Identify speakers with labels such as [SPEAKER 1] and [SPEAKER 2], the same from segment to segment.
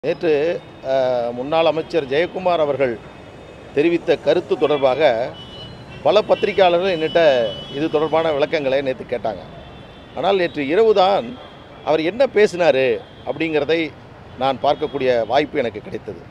[SPEAKER 1] நேற்று அஹ், முன்னாள் அமைச்சர் ஜெயக்குமார் அவர்கள் தெரிவித்த கருத்து தொடர்பாக பல பத்திரிகையாளர்கள் என்னிட்ட இது தொடர்பான விளக்கங்களை நேற்று கேட்டாங்க ஆனால் நேற்று இரவு தான் அவர் என்ன பேசினார் அப்படிங்கிறதை நான் பார்க்கக்கூடிய வாய்ப்பு எனக்கு கிடைத்தது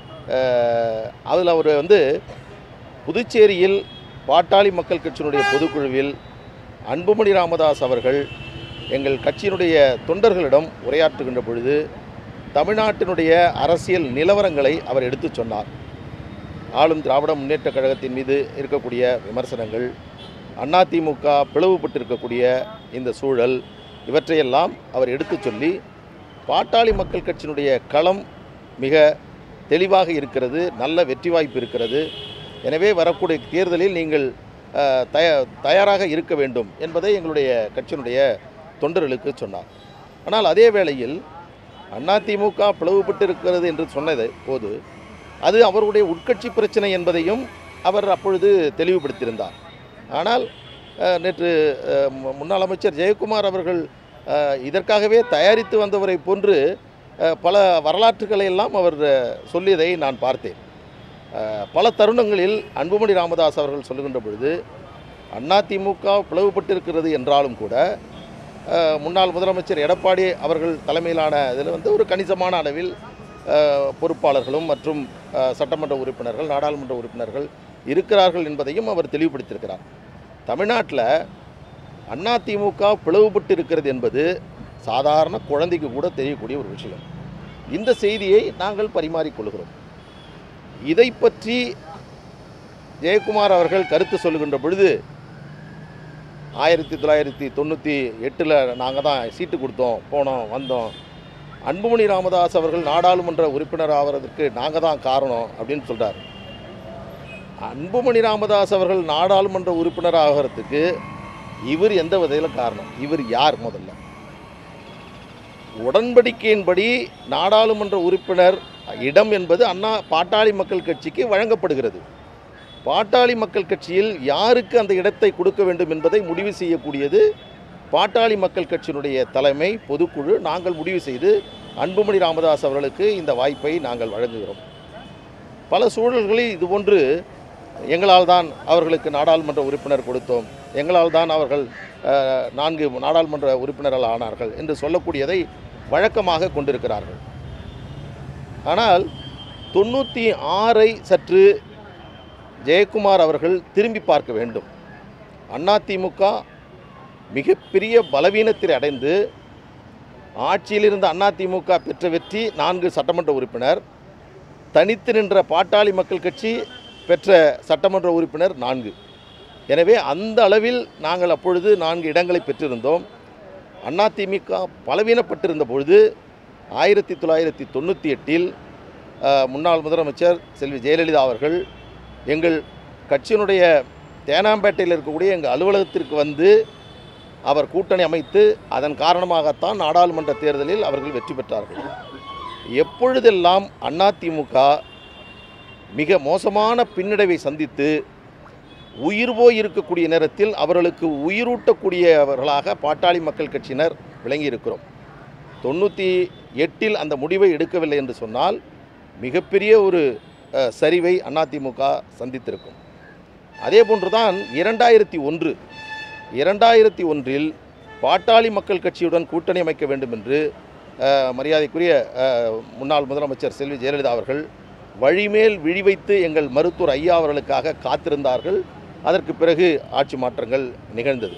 [SPEAKER 1] அதில் அவர் வந்து புதுச்சேரியில் பாட்டாளி மக்கள் கட்சியினுடைய பொதுக்குழுவில் அன்புமணி ராமதாஸ் அவர்கள் எங்கள் கட்சியினுடைய தொண்டர்களிடம் உரையாற்றுகின்ற பொழுது தமிழ்நாட்டினுடைய அரசியல் நிலவரங்களை அவர் எடுத்துச் சொன்னார் ஆளும் திராவிட முன்னேற்றக் கழகத்தின் மீது இருக்கக்கூடிய விமர்சனங்கள் அதிமுக பிளவுபட்டிருக்கக்கூடிய இந்த சூழல் இவற்றையெல்லாம் அவர் எடுத்துச் சொல்லி பாட்டாளி மக்கள் கட்சியினுடைய களம் மிக தெளிவாக இருக்கிறது நல்ல வெற்றி வாய்ப்பு இருக்கிறது எனவே வரக்கூடிய தேர்தலில் நீங்கள் அஹ், தய தயாராக இருக்க வேண்டும் என்பதை எங்களுடைய கட்சியினுடைய தொண்டர்களுக்கு சொன்னார் ஆனால் அதே வேளையில் அதிமுக பிளவுபட்டு இருக்கிறது என்று சொன்னது போது அது அவருடைய உட்கட்சி பிரச்சனை என்பதையும் அவர் அப்பொழுது தெளிவுபடுத்தியிருந்தார் ஆனால் அஹ், நேற்று அஹ், மு- முன்னாள் அமைச்சர் ஜெயக்குமார் அவர்கள் அஹ், இதற்காகவே தயாரித்து வந்தவரை போன்று அஹ், பல வரலாற்றுகளை எல்லாம் அவர் அஹ், சொல்லியதை நான் பார்த்தேன் அஹ், பல தருணங்களில் அன்புமணி ராமதாஸ் அவர்கள் சொல்லுகின்ற பொழுது அதிமுக பிளவுபட்டிருக்கிறது என்றாலும் கூட அஹ், முன்னாள் முதலமைச்சர் எடப்பாடி அவர்கள் தலைமையிலான இதில் வந்து ஒரு கணிசமான அளவில் அஹ், பொறுப்பாளர்களும் மற்றும் அஹ், சட்டமன்ற உறுப்பினர்கள் நாடாளுமன்ற உறுப்பினர்கள் இருக்கிறார்கள் என்பதையும் அவர் தெளிவுபடுத்தியிருக்கிறார் தமிழ்நாட்டில் அதிமுக பிளவுபட்டு இருக்கிறது என்பது சாதாரண குழந்தைக்கு கூட தெரியக்கூடிய ஒரு விஷயம் இந்த செய்தியை நாங்கள் பரிமாறிக்கொள்கிறோம் இதை பற்றி ஜெயக்குமார் அவர்கள் கருத்து சொல்லுகின்ற பொழுது ஆயிரத்தி தொள்ளாயிரத்தி தொண்ணூற்றி எட்டில் நாங்கள் தான் சீட்டு கொடுத்தோம் போனோம் வந்தோம் அன்புமணி ராமதாஸ் அவர்கள் நாடாளுமன்ற உறுப்பினர் ஆவதற்கு நாங்கள் தான் காரணம் அப்படின்னு சொல்கிறார் அன்புமணி ராமதாஸ் அவர்கள் நாடாளுமன்ற உறுப்பினர் ஆகிறதுக்கு இவர் எந்த வகையில் காரணம் இவர் யார் முதல்ல உடன்படிக்கையின்படி நாடாளுமன்ற உறுப்பினர் இடம் என்பது அண்ணா பாட்டாளி மக்கள் கட்சிக்கு வழங்கப்படுகிறது பாட்டாளி மக்கள் கட்சியில் யாருக்கு அந்த இடத்தை கொடுக்க வேண்டும் என்பதை முடிவு செய்யக்கூடியது பாட்டாளி மக்கள் கட்சியினுடைய தலைமை பொதுக்குழு நாங்கள் முடிவு செய்து அன்புமணி ராமதாஸ் அவர்களுக்கு இந்த வாய்ப்பை நாங்கள் வழங்குகிறோம் பல சூழல்களில் இதுபோன்று எங்களால் தான் அவர்களுக்கு நாடாளுமன்ற உறுப்பினர் கொடுத்தோம் எங்களால் தான் அவர்கள் அஹ், நான்கு நாடாளுமன்ற உறுப்பினர்கள் ஆனார்கள் என்று சொல்லக்கூடியதை வழக்கமாக கொண்டிருக்கிறார்கள் ஆனால் தொண்ணூற்றி ஆறை சற்று ஜெயக்குமார் அவர்கள் திரும்பி பார்க்க வேண்டும் அதிமுக மிகப்பெரிய பலவீனத்தை அடைந்து ஆட்சியில் இருந்த அதிமுக பெற்ற வெற்றி நான்கு சட்டமன்ற உறுப்பினர் தனித்து நின்ற பாட்டாளி மக்கள் கட்சி பெற்ற சட்டமன்ற உறுப்பினர் நான்கு எனவே அந்த அளவில் நாங்கள் அப்பொழுது நான்கு இடங்களை பெற்றிருந்தோம் அதிமுக பலவீனப்பட்டிருந்த பொழுது ஆயிரத்தி தொள்ளாயிரத்தி தொண்ணூற்றி எட்டில் முன்னாள் முதலமைச்சர் செல்வி ஜெயலலிதா அவர்கள் எங்கள் கட்சியினுடைய தேனாம்பேட்டையில் இருக்கக்கூடிய எங்கள் அலுவலகத்திற்கு வந்து அவர் கூட்டணி அமைத்து அதன் காரணமாகத்தான் நாடாளுமன்ற தேர்தலில் அவர்கள் வெற்றி பெற்றார்கள் எப்பொழுதெல்லாம் அதிமுக மிக மோசமான பின்னடைவை சந்தித்து உயிர் போய் இருக்கக்கூடிய நேரத்தில் அவர்களுக்கு உயிரூட்டக்கூடியவர்களாக பாட்டாளி மக்கள் கட்சியினர் விளங்கியிருக்கிறோம் தொண்ணூற்றி எட்டில் அந்த முடிவை எடுக்கவில்லை என்று சொன்னால் மிகப்பெரிய ஒரு அஹ், சரிவை அதிமுக சந்தித்திருக்கும் அதே போன்றுதான் இரண்டாயிரத்தி ஒன்று இரண்டாயிரத்தி ஒன்றில் பாட்டாளி மக்கள் கட்சியுடன் கூட்டணி அமைக்க வேண்டும் என்று அஹ், மரியாதைக்குரிய அஹ், முன்னாள் முதலமைச்சர் செல்வி ஜெயலலிதா அவர்கள் வழிமேல் விழி வைத்து எங்கள் மருத்துவர் ஐயா அவர்களுக்காக காத்திருந்தார்கள் அதற்கு பிறகு ஆட்சி மாற்றங்கள் நிகழ்ந்தது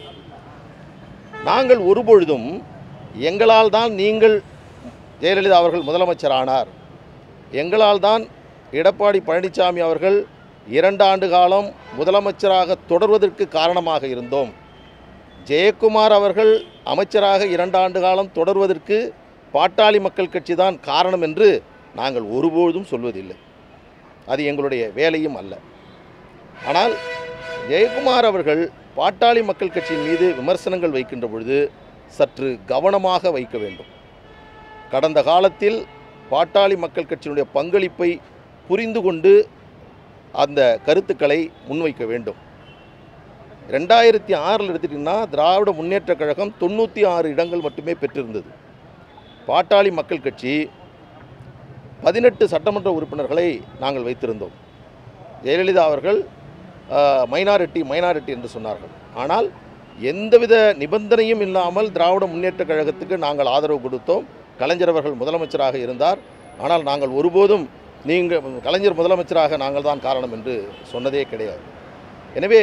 [SPEAKER 1] நாங்கள் ஒருபொழுதும் எங்களால் தான் நீங்கள் ஜெயலலிதா அவர்கள் முதலமைச்சர் ஆனார் எங்களால் தான் எடப்பாடி பழனிசாமி அவர்கள் இரண்டு ஆண்டு காலம் முதலமைச்சராக தொடர்வதற்கு காரணமாக இருந்தோம் ஜெயக்குமார் அவர்கள் அமைச்சராக இரண்டு ஆண்டு காலம் தொடர்வதற்கு பாட்டாளி மக்கள் கட்சி தான் காரணம் என்று நாங்கள் ஒருபொழுதும் சொல்வதில்லை அது எங்களுடைய வேலையும் அல்ல ஆனால் ஜெயக்குமார் அவர்கள் பாட்டாளி மக்கள் கட்சியின் மீது விமர்சனங்கள் வைக்கின்ற பொழுது சற்று கவனமாக வைக்க வேண்டும் கடந்த காலத்தில் பாட்டாளி மக்கள் கட்சியினுடைய பங்களிப்பை புரிந்து கொண்டு அந்த கருத்துக்களை முன்வைக்க வேண்டும் ரெண்டாயிரத்தி ஆறில் எடுத்துட்டிங்கன்னா திராவிட முன்னேற்றக் கழகம் தொண்ணூற்றி ஆறு இடங்கள் மட்டுமே பெற்றிருந்தது பாட்டாளி மக்கள் கட்சி பதினெட்டு சட்டமன்ற உறுப்பினர்களை நாங்கள் வைத்திருந்தோம் ஜெயலலிதா அவர்கள் மைனாரிட்டி மைனாரிட்டி என்று சொன்னார்கள் ஆனால் எந்தவித நிபந்தனையும் இல்லாமல் திராவிட முன்னேற்றக் கழகத்துக்கு நாங்கள் ஆதரவு கொடுத்தோம் கலைஞர் அவர்கள் முதலமைச்சராக இருந்தார் ஆனால் நாங்கள் ஒருபோதும் நீங்கள் கலைஞர் முதலமைச்சராக நாங்கள் தான் காரணம் என்று சொன்னதே கிடையாது எனவே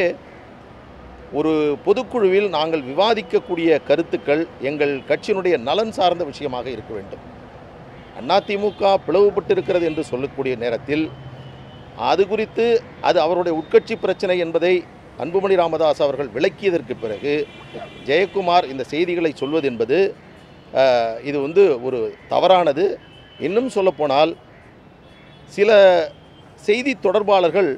[SPEAKER 1] ஒரு பொதுக்குழுவில் நாங்கள் விவாதிக்கக்கூடிய கருத்துக்கள் எங்கள் கட்சியினுடைய நலன் சார்ந்த விஷயமாக இருக்க வேண்டும் அதிமுக பிளவுபட்டிருக்கிறது என்று சொல்லக்கூடிய நேரத்தில் அது குறித்து அது அவருடைய உட்கட்சி பிரச்சனை என்பதை அன்புமணி ராமதாஸ் அவர்கள் விளக்கியதற்கு பிறகு ஜெயக்குமார் இந்த செய்திகளை சொல்வது என்பது அஹ், இது வந்து ஒரு தவறானது இன்னும் சொல்லப்போனால் சில செய்தி தொடர்பாளர்கள்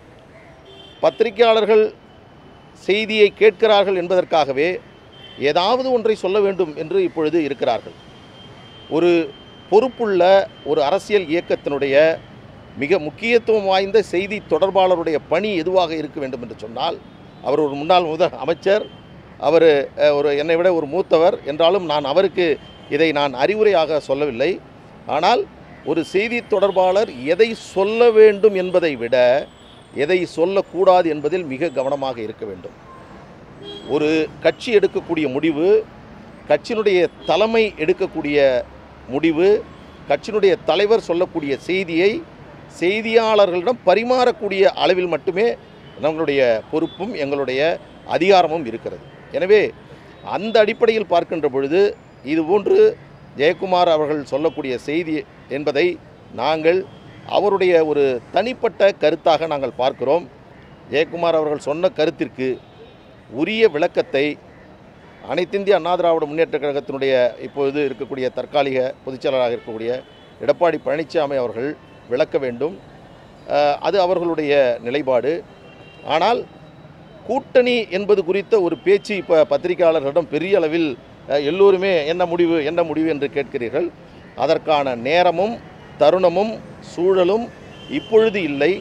[SPEAKER 1] பத்திரிகையாளர்கள் செய்தியை கேட்கிறார்கள் என்பதற்காகவே ஏதாவது ஒன்றை சொல்ல வேண்டும் என்று இப்பொழுது இருக்கிறார்கள் ஒரு பொறுப்புள்ள ஒரு அரசியல் இயக்கத்தினுடைய மிக முக்கியத்துவம் வாய்ந்த செய்தி தொடர்பாளருடைய பணி எதுவாக இருக்க வேண்டும் என்று சொன்னால் அவர் ஒரு முன்னாள் முத அமைச்சர் அவர் அஹ், ஒரு என்னை விட ஒரு மூத்தவர் என்றாலும் நான் அவருக்கு இதை நான் அறிவுரையாக சொல்லவில்லை ஆனால் ஒரு செய்தி தொடர்பாளர் எதை சொல்ல வேண்டும் என்பதை விட எதை சொல்லக்கூடாது என்பதில் மிக கவனமாக இருக்க வேண்டும் ஒரு கட்சி எடுக்கக்கூடிய முடிவு கட்சியினுடைய தலைமை எடுக்கக்கூடிய முடிவு கட்சியினுடைய தலைவர் சொல்லக்கூடிய செய்தியை செய்தியாளர்களிடம் பரிமாறக்கூடிய அளவில் மட்டுமே நம்மளுடைய பொறுப்பும் எங்களுடைய அதிகாரமும் இருக்கிறது எனவே அந்த அடிப்படையில் பார்க்கின்ற பொழுது இதுபோன்று ஜெயக்குமார் அவர்கள் சொல்லக்கூடிய செய்தி என்பதை நாங்கள் அவருடைய ஒரு தனிப்பட்ட கருத்தாக நாங்கள் பார்க்கிறோம் ஜெயக்குமார் அவர்கள் சொன்ன கருத்திற்கு உரிய விளக்கத்தை அனைத்திந்திய அண்ணா திராவிட முன்னேற்றக் கழகத்தினுடைய இப்பொழுது இருக்கக்கூடிய தற்காலிக பொதுச்செயலாளராக இருக்கக்கூடிய எடப்பாடி பழனிசாமி அவர்கள் விளக்க வேண்டும் அஹ், அது அவர்களுடைய நிலைப்பாடு ஆனால் கூட்டணி என்பது குறித்த ஒரு பேச்சு இப்போ பத்திரிகையாளர்களிடம் பெரிய அளவில் அஹ், எல்லோருமே என்ன முடிவு என்ன முடிவு என்று கேட்கிறீர்கள் அதற்கான நேரமும் தருணமும் சூழலும் இப்பொழுது இல்லை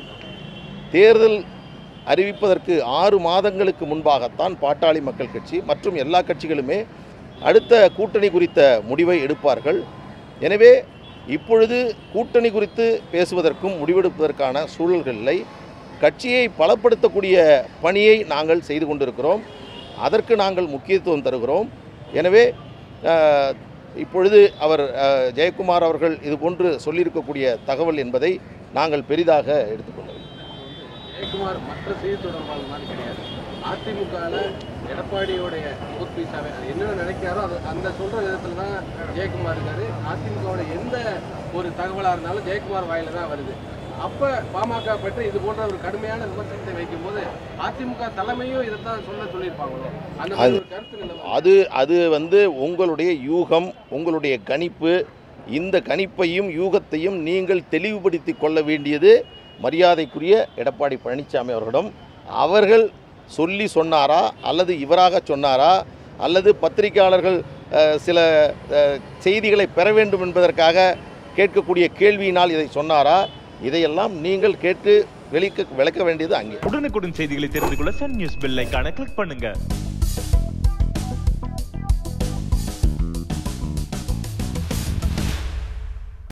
[SPEAKER 1] தேர்தல் அறிவிப்பதற்கு ஆறு மாதங்களுக்கு முன்பாகத்தான் பாட்டாளி மக்கள் கட்சி மற்றும் எல்லா கட்சிகளுமே அடுத்த கூட்டணி குறித்த முடிவை எடுப்பார்கள் எனவே இப்பொழுது கூட்டணி குறித்து பேசுவதற்கும் முடிவெடுப்பதற்கான சூழல்கள் இல்லை கட்சியை பலப்படுத்தக்கூடிய பணியை நாங்கள் செய்து கொண்டிருக்கிறோம் அதற்கு நாங்கள் முக்கியத்துவம் தருகிறோம் எனவே அஹ், இப்பொழுது அவர் அஹ், ஜெயக்குமார் அவர்கள் இது போன்று சொல்லியிருக்கக்கூடிய தகவல் என்பதை நாங்கள் பெரிதாக எடுத்துக்கொள்ளவில்லை
[SPEAKER 2] ஜெயக்குமார் மற்ற செய்தி தொடர்பாளர் மாதிரி கிடையாது அதிமுகவில் எடப்பாடியோடைய மவுத் பீஸாவே அது என்ன நினைக்கிறாரோ அது அந்த சொல்ற விதத்துல தான் ஜெயக்குமார் இருக்காரு அதிமுகவோட எந்த ஒரு தகவலா இருந்தாலும் ஜெயக்குமார் வாயில தான் வருது அப்ப பாமக பற்றி இது போன்ற ஒரு கடுமையான விமர்சனத்தை வைக்கும்போது அதிமுக தலைமையும் இதைத்தான் சொல்ல சொல்லியிருப்பாங்களோ அந்த மாதிரி ஒரு கருத்து நிலவும்
[SPEAKER 1] அது அது வந்து உங்களுடைய யூகம் உங்களுடைய கணிப்பு இந்த கணிப்பையும் யூகத்தையும் நீங்கள் தெளிவுபடுத்தி கொள்ள வேண்டியது மரியாதைக்குரிய எடப்பாடி பழனிசாமி அவர்களிடம் அவர்கள் சொல்லி சொன்னாரா அல்லது இவராக சொன்னாரா அல்லது பத்திரிகையாளர்கள் அஹ், சில அஹ், செய்திகளை பெற வேண்டும் என்பதற்காக கேட்கக்கூடிய கேள்வியினால் இதை சொன்னாரா இதையெல்லாம் நீங்கள் கேட்டு வெளிக்க விளக்க வேண்டியது அங்கே
[SPEAKER 3] உடனுக்குடன் செய்திகளை தெரிந்து கொள்ள சன் நியூஸ் பெல் ஐகானை கிளிக் பண்ணுங்க